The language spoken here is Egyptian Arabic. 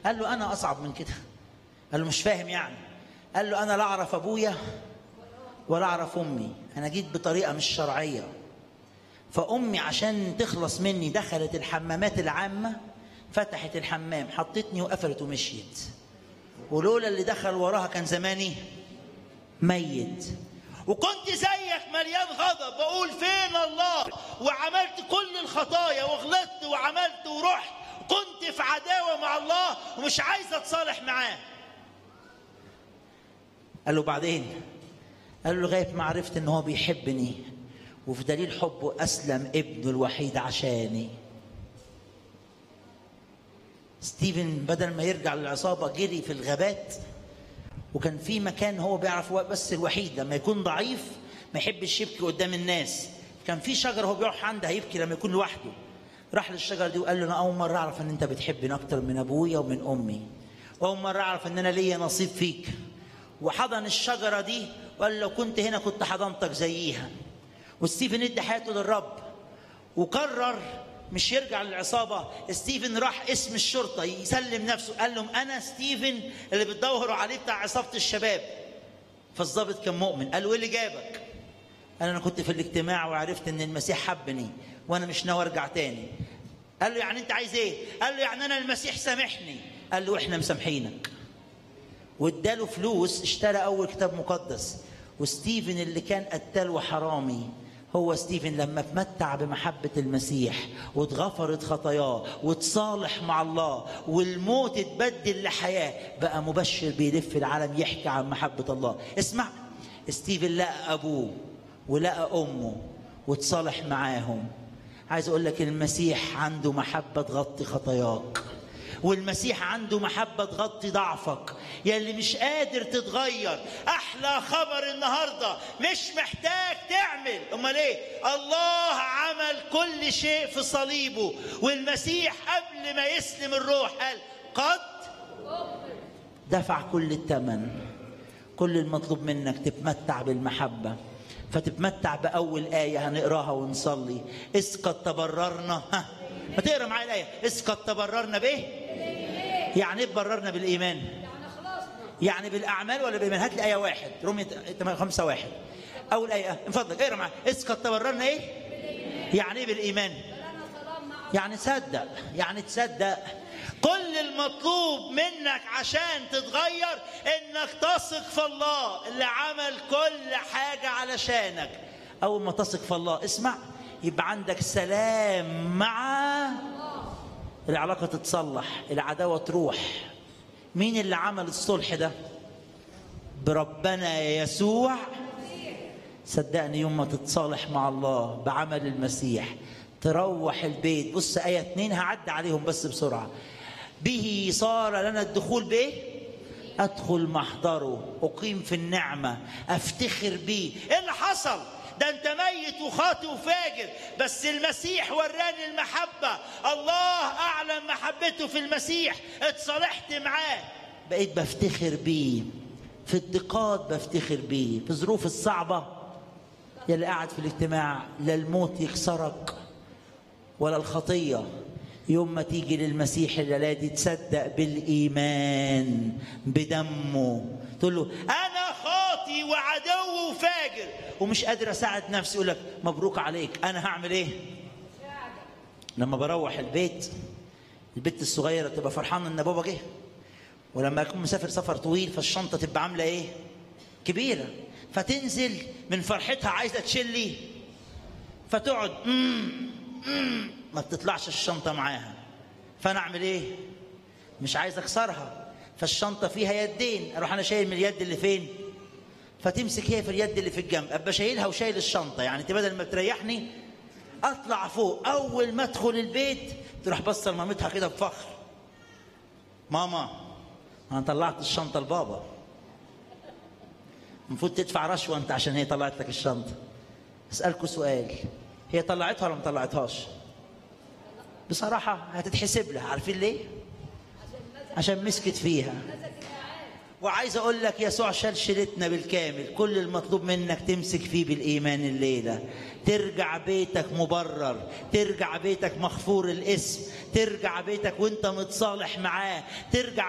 قال له انا اصعب من كده قال له مش فاهم يعني قال له انا لا اعرف ابويا ولا اعرف امي انا جيت بطريقه مش شرعيه فامي عشان تخلص مني دخلت الحمامات العامه فتحت الحمام حطتني وقفلت ومشيت ولولا اللي دخل وراها كان زماني ميت وكنت زيك مليان غضب بقول فين الله وعملت كل الخطايا وغلطت وعملت ورحت كنت في عداوة مع الله ومش عايز اتصالح معاه قال له بعدين قال له لغاية ما عرفت ان هو بيحبني وفي دليل حبه اسلم ابنه الوحيد عشاني ستيفن بدل ما يرجع للعصابة جري في الغابات وكان في مكان هو بيعرف هو بس الوحيد لما يكون ضعيف ما يحبش يبكي قدام الناس كان في شجره هو بيروح عندها يبكي لما يكون لوحده راح للشجره دي وقال له انا اول مره اعرف ان انت بتحبني اكتر من ابويا ومن امي واول مره اعرف ان انا ليا نصيب فيك وحضن الشجره دي وقال لو كنت هنا كنت حضنتك زيها وستيفن ادى حياته للرب وقرر مش يرجع للعصابة ستيفن راح اسم الشرطة يسلم نفسه قال لهم أنا ستيفن اللي بتدوروا عليه بتاع عصابة الشباب فالضابط كان مؤمن قال له إيه اللي جابك قال أنا كنت في الاجتماع وعرفت إن المسيح حبني وأنا مش ناوي أرجع تاني قال له يعني أنت عايز إيه قال له يعني أنا المسيح سامحني قال له إحنا مسامحينك واداله فلوس اشترى أول كتاب مقدس وستيفن اللي كان قتال وحرامي هو ستيفن لما اتمتع بمحبة المسيح واتغفرت خطاياه واتصالح مع الله والموت اتبدل لحياة بقى مبشر بيلف العالم يحكي عن محبة الله اسمع ستيفن لقى أبوه ولقى أمه واتصالح معاهم عايز أقول لك المسيح عنده محبة تغطي خطاياك والمسيح عنده محبة تغطي ضعفك يا اللي مش قادر تتغير أحلى خبر النهاردة مش محتاج تعمل أمال إيه الله عمل كل شيء في صليبه والمسيح قبل ما يسلم الروح قال قد دفع كل الثمن كل المطلوب منك تتمتع بالمحبة فتتمتع بأول آية هنقراها ونصلي إذ قد تبررنا ها ما تقرا معايا الآية إذ قد تبررنا بإيه؟ يعني ايه تبررنا بالإيمان؟ يعني بالأعمال ولا بالإيمان؟ هات لي آية واحد رومية خمسة واحد أول آية من فضلك اقرا معايا إذ قد تبررنا إيه؟ يعني إيه بالإيمان؟ يعني تصدق يعني تصدق كل المطلوب منك عشان تتغير انك تثق في الله اللي عمل كل حاجة علشانك اول ما تثق في الله اسمع يبقى عندك سلام مع العلاقة تتصلح العداوة تروح مين اللي عمل الصلح ده بربنا يسوع صدقني يوم ما تتصالح مع الله بعمل المسيح تروح البيت بص آية اتنين هعدي عليهم بس بسرعة به صار لنا الدخول بإيه أدخل محضره أقيم في النعمة أفتخر بيه إيه اللي حصل ده أنت ميت وخاطئ وفاجر بس المسيح وراني المحبة الله أعلم محبته في المسيح اتصالحت معاه بقيت بفتخر بيه في الضيقات بفتخر بيه في الظروف الصعبة يلي قاعد في الاجتماع لا الموت يكسرك ولا الخطية يوم ما تيجي للمسيح الليلة دي تصدق بالإيمان بدمه تقول له أنا خاطي وعدو وفاجر ومش قادر أساعد نفسي يقول لك مبروك عليك أنا هعمل إيه؟ لما بروح البيت البنت الصغيرة تبقى فرحانة إن بابا جه ولما أكون مسافر سفر طويل فالشنطة تبقى عاملة إيه؟ كبيرة فتنزل من فرحتها عايزة تشيل فتقعد مم مم ما بتطلعش الشنطه معاها فانا اعمل ايه مش عايز اكسرها فالشنطه فيها يدين اروح انا شايل من اليد اللي فين فتمسك هي في اليد اللي في الجنب ابقى شايلها وشايل الشنطه يعني انت بدل ما تريحني اطلع فوق اول ما ادخل البيت تروح بصه لمامتها كده بفخر ماما انا طلعت الشنطه لبابا المفروض تدفع رشوه انت عشان هي طلعت لك الشنطه اسالكوا سؤال هي طلعتها ولا ما طلعتهاش بصراحة هتتحسب لها عارفين ليه عشان مسكت فيها وعايز اقول لك يسوع شال شيلتنا بالكامل كل المطلوب منك تمسك فيه بالايمان الليله ترجع بيتك مبرر ترجع بيتك مغفور الاسم ترجع بيتك وانت متصالح معاه ترجع